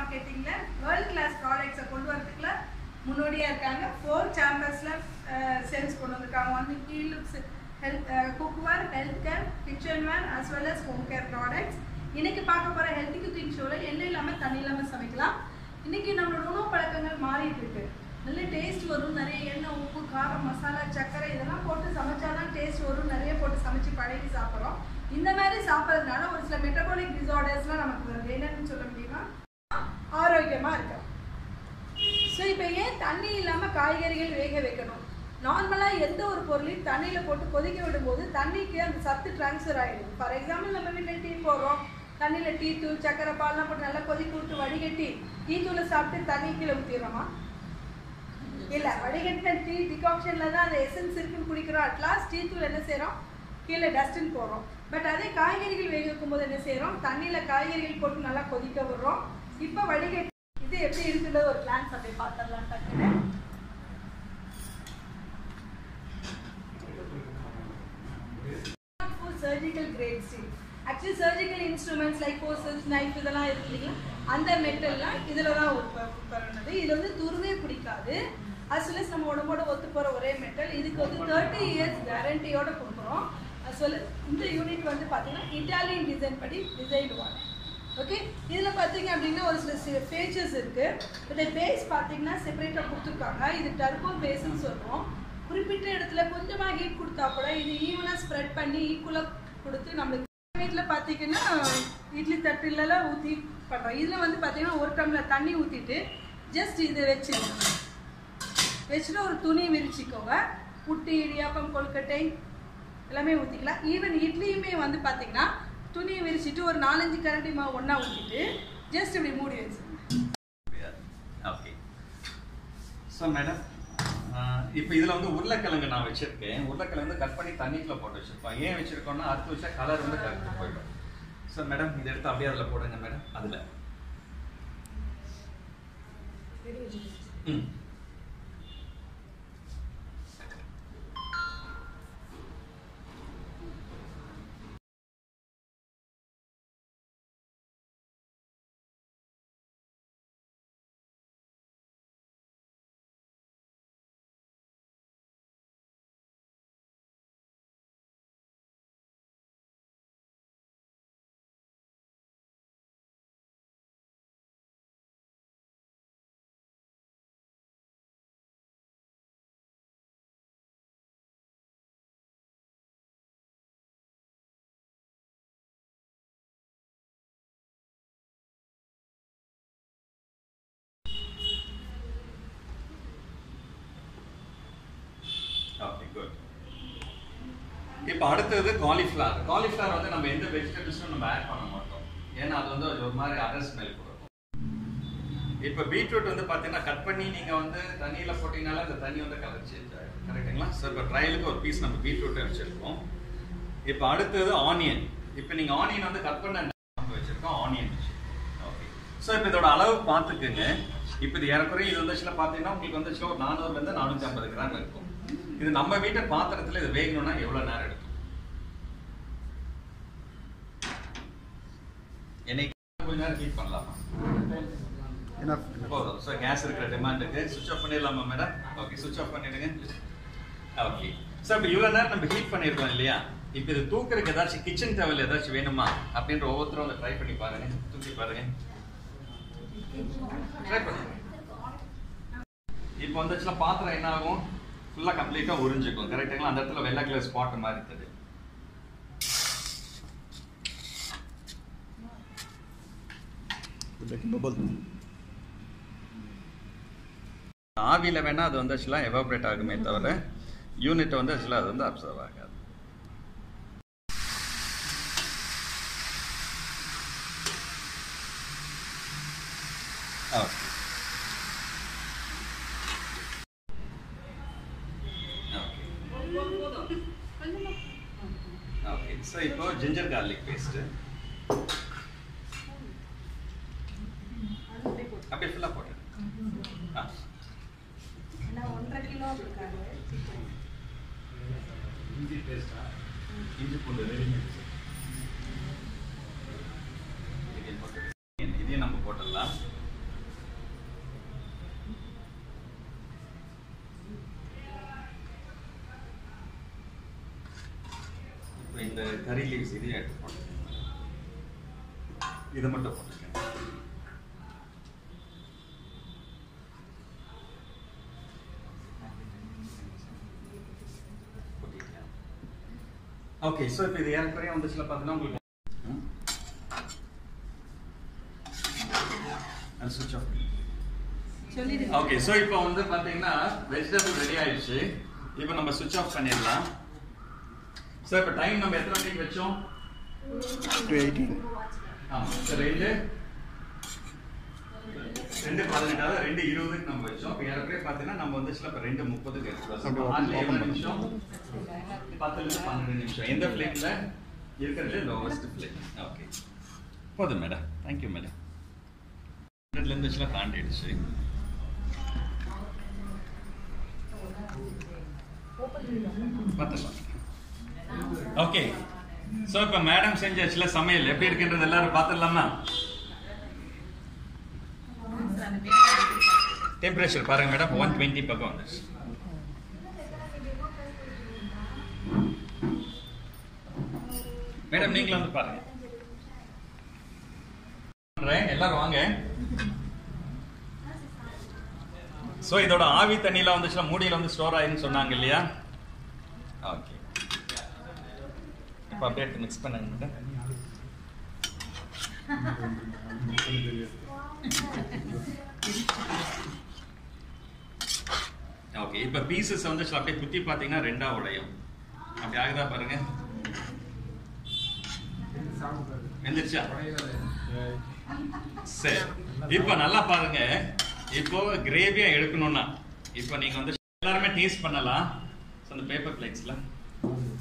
மார்க்கெட்டிங்ல world class ப்ராடக்ட்ஸை கொண்டு வரதுக்குள்ள முன்னோடியா இருக்காங்க ஃபோர் சாம்பர்ஸ்ல சேல்ஸ் கொண்டு வந்திருக்காங்க வந்து கீழுக்ஸ் health cookware health care kitchenware as well as home care products இன்னைக்கு பார்க்க போற ஹெல்த்தி குக்கிங் ஷோல எண்ணெய் இல்லாம தண்ணி இல்லாம சமைக்கலாம் இன்னைக்கு நம்மளோட உணவு பழக்கங்கள் மாறிட்டு இருக்கு நல்ல டேஸ்ட் வரும் நிறைய எண்ணெய் உப்பு காரம் மசாலா சர்க்கரை இதெல்லாம் போட்டு சமைச்சாதான் டேஸ்ட் வரும் நிறைய போட்டு சமைச்சு பழகி சாப்பிட்றோம் இந்த மாதிரி சாப்பிட்றதுனால ஒரு சில மெட்டபாலிக் டிசார்டர்ஸ்லாம் நமக்கு வருது என்னன்னு சொல்ல முடியுமா ஆரோக்கியமா இருக்கும் ஸோ இப்போ ஏன் தண்ணி இல்லாமல் காய்கறிகள் வேக வைக்கணும் நார்மலாக எந்த ஒரு பொருளையும் தண்ணியில் போட்டு கொதிக்க விடும்போது தண்ணிக்கு அந்த சத்து ட்ரான்ஸ்ஃபர் ஆகிடும் ஃபார் எக்ஸாம்பிள் நம்ம வீட்டில் டீ போடுறோம் தண்ணியில் டீ தூள் சக்கரை பால்லாம் போட்டு நல்லா கொதிக்க விட்டு வடிகட்டி டீ தூளை சாப்பிட்டு தண்ணி கீழே ஊற்றிடுறோமா இல்லை வடிகட்டின டீ டிகாக்ஷனில் தான் அந்த எசன்ஸ் இருக்குன்னு குடிக்கிறோம் அட்லாஸ்ட் டீ தூள் என்ன செய்கிறோம் கீழே டஸ்ட்னு போடுறோம் பட் அதே காய்கறிகள் வேக வைக்கும் போது என்ன செய்கிறோம் தண்ணியில் காய்கறிகள் போட்டு நல்லா கொதிக்க விடுறோம் இப்போ வடிகட்டி இது எப்படி இருக்குன்றது ஒரு கிளான்ஸ் அப்படியே பார்த்துடலாம் டக்குன்னு surgical grade steel actually surgical instruments like forceps knife இதெல்லாம் இருக்கு இல்லைங்களா அந்த மெட்டல்லாம் இதில் தான் பண்ணது இது வந்து துருவே பிடிக்காது as well as நம்ம உடம்போட ஒத்து போகிற ஒரே மெட்டல் இதுக்கு வந்து தேர்ட்டி இயர்ஸ் கேரண்டியோட கொடுக்குறோம் as well as இந்த யூனிட் வந்து பார்த்தீங்கன்னா இட்டாலியன் டிசைன் படி டிசைன் ஒன் ஓகே இதில் பார்த்தீங்க அப்படின்னா ஒரு சில ஃபேச்சர்ஸ் இருக்குது இந்த பேஸ் பார்த்தீங்கன்னா செப்பரேட்டாக கொடுத்துருக்காங்க இது டர்போ பேஸ்ன்னு சொல்கிறோம் குறிப்பிட்ட இடத்துல கொஞ்சமாக ஹீட் கொடுத்தா கூட இது ஈவனாக ஸ்ப்ரெட் பண்ணி ஈக்குவலாக கொடுத்து நம்மளுக்கு வீட்டில் பார்த்தீங்கன்னா இட்லி தட்டுலலாம் ஊற்றி பண்ணுறோம் இதில் வந்து பார்த்தீங்கன்னா ஒரு டம்ளர் தண்ணி ஊற்றிட்டு ஜஸ்ட் இது வச்சுருங்க வச்சுட்டு ஒரு துணி விரிச்சிக்கோங்க புட்டு இடியாப்பம் கொழுக்கட்டை எல்லாமே ஊற்றிக்கலாம் ஈவன் இட்லியுமே வந்து பார்த்தீங்கன்னா துணியை விரிச்சிட்டு ஒரு நாலஞ்சு கரண்டி மாவு ஒன்றா ஊற்றிட்டு ஜஸ்ட் இப்படி மூடி வச்சுருங்க ஓகே ஸோ மேடம் இப்போ இதில் வந்து உருளைக்கிழங்கு நான் வச்சுருக்கேன் உருளைக்கிழங்கு வந்து கட் பண்ணி தண்ணிக்குள்ள போட்டு வச்சுருப்போம் ஏன் வச்சுருக்கோம்னா அறுத்து வச்சா கலர் வந்து கரெக்டாக போயிடும் ஸோ மேடம் இதை எடுத்து அப்படியே அதில் போடுங்க மேடம் அதில் ம் ஓகே குட் இப்போ அடுத்தது காலிஃப்ளவர் காலிஃப்ளவர் வந்து நம்ம எந்த வெஜிடபிள்ஸும் நம்ம ஆட் பண்ண மாட்டோம் ஏன்னா அது வந்து ஒரு மாதிரி அடர் ஸ்மெல் கொடுக்கும் இப்போ பீட்ரூட் வந்து பார்த்தீங்கன்னா கட் பண்ணி நீங்கள் வந்து தண்ணியில் போட்டிங்கனால அந்த தண்ணி வந்து கலர் சேஞ்ச் ஆகிடும் கரெக்டுங்களா ஸோ இப்போ ட்ரையலுக்கு ஒரு பீஸ் நம்ம பீட்ரூட் வச்சுருக்கோம் இப்போ அடுத்தது ஆனியன் இப்போ நீங்கள் ஆனியன் வந்து கட் பண்ண நம்ம வச்சுருக்கோம் ஆனியன் ஓகே ஸோ இப்போ இதோட அளவு பார்த்துக்குங்க இப்போ இது ஏறக்குறைய இது வந்துச்சுன்னா பார்த்தீங்கன்னா உங்களுக்கு வந்துச்சு ஒரு நானூறுலேருந்து நானூற்றி ஐம்பது கிராம் இருக்கும் இது நம்ம வீட்டு பாத்திரத்தில் இது வேகணும்னா எவ்வளோ நேரம் எடுக்கும் என்னைக்கு கொஞ்ச நேரம் ஹீட் பண்ணலாமா போதும் ஸோ கேஸ் இருக்கிற டிமாண்டுக்கு சுவிச் ஆஃப் பண்ணிடலாமா மேடம் ஓகே சுவிச் ஆஃப் பண்ணிடுங்க ஓகே ஸோ இப்போ இவ்வளோ நேரம் நம்ம ஹீட் பண்ணியிருக்கோம் இல்லையா இப்போ இது தூக்குறதுக்கு ஏதாச்சும் கிச்சன் டவல் ஏதாச்சும் வேணுமா அப்படின்ற ஒவ்வொருத்தரும் வந்து ட்ரை பண்ணி பாருங்க தூக்கி பாருங்க ட்ரை பண்ணுங்க இப்போ வந்துச்சுன்னா பாத்திரம் என்ன ஆகும் ஃபுல்லாக கம்ப்ளீட்டாக உறிஞ்சிக்கும் கரெக்டுங்களா அந்த இடத்துல வெள்ளை கலர் ஸ்பாட் மாதிரி இருக்குது ஆவியில் வேணால் அது வந்து ஆக்சுவலாக எவாபரேட் ஆகுமே தவிர யூனிட் வந்து ஆக்சுவலாக அது வந்து அப்சர்வ் ஆகாது ஓகே ஓகே ஸோ இப்போ ஜிஞ்சர் கார்லிக் பேஸ்ட்டு அப்படியே ஃபுல்லாக போட்டு ஆ ஏன்னா ஒன்றரை கிலோ இருக்காது இஞ்சி பேஸ்டா இஞ்சி பூண்டு ரெடிமேட் இதையும் போட்டு இதையும் நம்ம போட்டுடலாம் கறி லீவ்ஸ் இதையும் எடுத்து போட்டுக்கோங்க இதை மட்டும் போட்டுக்கோங்க ஓகே ஸோ இப்போ இது ஏறக்குறைய வந்துச்சுல பார்த்தீங்கன்னா உங்களுக்கு சுவிட்ச் ஆஃப் சொல்லிடுங்க ஓகே ஸோ இப்போ வந்து பார்த்தீங்கன்னா வெஜிடபிள் ரெடி ஆயிடுச்சு இப்போ நம்ம சுவிட்ச் ஆஃப் பண்ணிடலாம் ஸோ இப்போ டைம் நம்ம எத்தனை மணிக்கு வச்சோம் டூ எயிட்டீன் ஆமாம் ஸோ ரெண்டு ரெண்டு பதினெட்டாவது ரெண்டு இருபதுக்கு நம்ம வச்சோம் இப்போ ஏற்கனவே பார்த்தீங்கன்னா நம்ம வந்து இப்போ ரெண்டு முப்பதுக்கு அப்படி எடுத்துக்கலாம் open- அதில் open எவ்வளோ பண்ணு. நிமிஷம் பத்துலேருந்து பன்னெண்டு நிமிஷம் எந்த ஃப்ளேமில் இருக்கிறது லோவஸ்ட் ஃப்ளேம் ஓகே போதும் மேடம் தேங்க்யூ மேடம் ஹண்ட்ரட்லேருந்து வச்சுலாம் தாண்டிடுச்சு பார்த்துக்கலாம் ஓகே ஸோ இப்போ மேடம் செஞ்சாச்சுல சமையல் எப்படி இருக்குன்றது எல்லாரும் பார்த்துடலாமா டெம்பரேச்சர் பாருங்க மேடம் ஒன் டுவெண்ட்டி பக்கம் வந்துச்சு மேடம் நீங்களும் வந்து பாருங்க பண்றேன். எல்லாரும் வாங்க சோ இதோட ஆவி தண்ணியில வந்துச்சுன்னா மூடியில வந்து ஸ்டோர் ஆயிருன்னு சொன்னாங்க இல்லையா ஓகே இப்போ அப்படியே எடுத்து மிக்ஸ் பண்ணுங்க மேடம் ஓகே இப்போ பீசஸ் வந்து அப்படியே குத்தி பார்த்தீங்கன்னா ரெண்டா உடையும் அப்படி ஆகுதா பாருங்க எந்திரிச்சா சரி இப்போ நல்லா பாருங்க இப்போ கிரேவியா எடுக்கணும்னா இப்போ நீங்க வந்து எல்லாருமே டேஸ்ட் பண்ணலாம் ஸோ அந்த பேப்பர் பிளேட்ஸ்ல